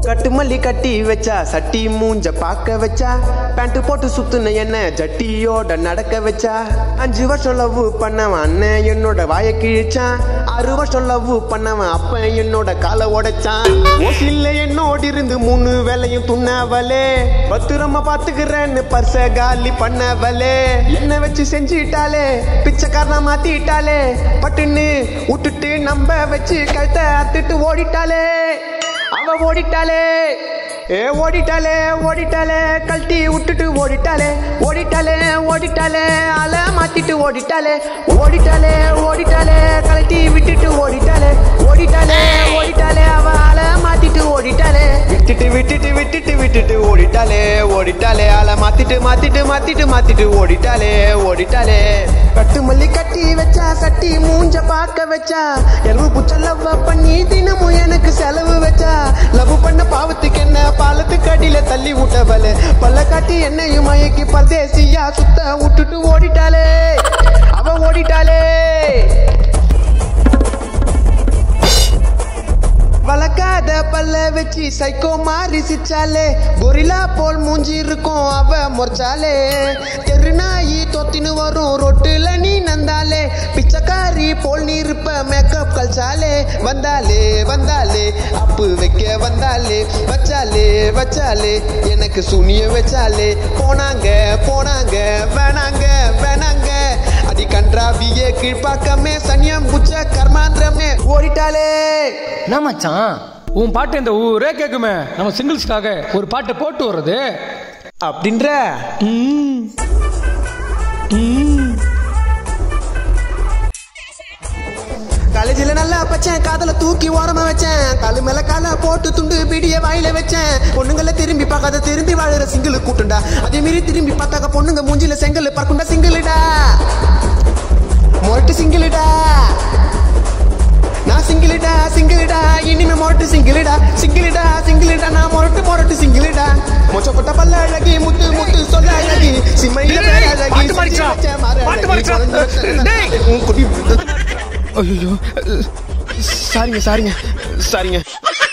கட்டு மல்லி கட்டி வச்சா சட்டி மூஞ்ச பார்க்க வச்சா பேண்ட் போட்டு சுத்துன என்ன ஜட்டியோட நடக்க வச்சா அஞ்சு வருஷம் லவ் பண்ணவன் அண்ணன் என்னோட வாய கிழிச்சான் ஆறு வருஷம் லவ் பண்ணவன் அப்ப என்னோட காலை உடைச்சான் ஓசில்ல என்னோட இருந்து மூணு வேலையும் துண்ணவளே பத்திரமா பாத்துக்கிறேன்னு பர்ச காலி பண்ணவளே என்ன வச்சு செஞ்சிட்டாலே பிச்சைக்காரனா மாத்திட்டாலே பட்டுன்னு விட்டுட்டு நம்ப வச்சு கழுத்தை அத்துட்டு ஓடிட்டாலே அவ ஓடிட்டாலே ஏ ஓடிட்டாலே ஓடிட்டாலே கழட்டி விட்டுட்டு ஓடிட்டாலே ஓடிட்டாலே ஓடிட்டாலே அல மாத்திட்டு ஓடிட்டாலே ஓடிட்டாலே ஓடிட்டாலே கழட்டி விட்டுட்டு ஓடிட்டாலே ஓடிட்டாலே ஓடிட்டாலே அவ அல மாத்திட்டு ஓடிட்டாலே விட்டுட்டு விட்டுட்டு விட்டுட்டு விட்டுட்டு ஓடிட்டாலே ஓடிட்டாலே அல மாத்திட்டு மாத்திட்டு மாத்திட்டு மாத்திட்டு ஓடிட்டாலே ஓடிட்டாலே கட்டு மல்லி கட்டி வச்சா சட்டி மூஞ்ச பார்க்க வச்சா எலவு புச்ச லவ் பண்ணி தினமும் எனக்கு செலவு வச்சா லவ் பண்ண பாவத்துக்கு என்ன பாலத்துக்கு அடியில தள்ளி விட்டவளே பல்ல காட்டி என்னையும் மயக்கி பரதேசியா சுத்த விட்டுட்டு ஓடிட்டாளே அவ ஓடிட்டாளே வளர்க்காத பல்ல வச்சு சைக்கோ மாறி சிச்சாலே கொரிலா போல் மூஞ்சி இருக்கும் அவ முறைச்சாலே தெருநாயி தொத்தின்னு வரும் ரொட்டுல நீ நந்தாலே பிச்சைக்காரி போல் நீ இருப்ப மேக்கப் கழிச்சாலே வந்தாலே வந்தாலே அப்பு வைக்க வந்தாலே வச்சாலே வச்சாலே எனக்கு சுனிய வச்சாலே போனாங்க போனாங்க வேணாங்க வேணாங்க அடி கன்றாவியே கீழ்ப்பாக்கமே சனியம் புச்ச கர்மாந்திரமே ஓடிட்டாலே என்ன மச்சான் உன் பாட்டு இந்த ஊரே கேக்குமே நம்ம சிங்கிள்ஸ்க்காக ஒரு பாட்டை போட்டு வர்றது அப்படின்ற காலேஜில் நல்லா பச்சேன் காதல தூக்கி ஓரமா வச்சேன் காலு மேல கால போட்டு துண்டு பிடிய வாயில வச்சேன் பொண்ணுங்கள திரும்பி பார்க்காத திரும்பி வாழுற சிங்கிள் கூட்டுண்டா அதே மீறி திரும்பி பார்த்தாக்க பொண்ணுங்க மூஞ்சில செங்கல் பறக்குண்டா சிங்கிளுடா மொரட்டு சிங்கிளுடா நான் சிங்கிளுடா சிங்கிளுடா இனிமே மொரட்டு சிங்கிளுடா சிங்கிளுடா சிங்கிளுடா நான் மொரட்டு மொரட்டு சிங்கிளுடா மொச்சப்பட்ட பல்ல அழகி முத்து முத்து சொல்ல அழகி சிம்மையில பேர் அழகி பாட்டு பாடிச்சா? வச்ச மர பாட்டு அழகி, பாடிச்சா? குழந்தை டேய்! உன் குடி ஐயோ சாரிங்க சாரிங்க சாரிங்க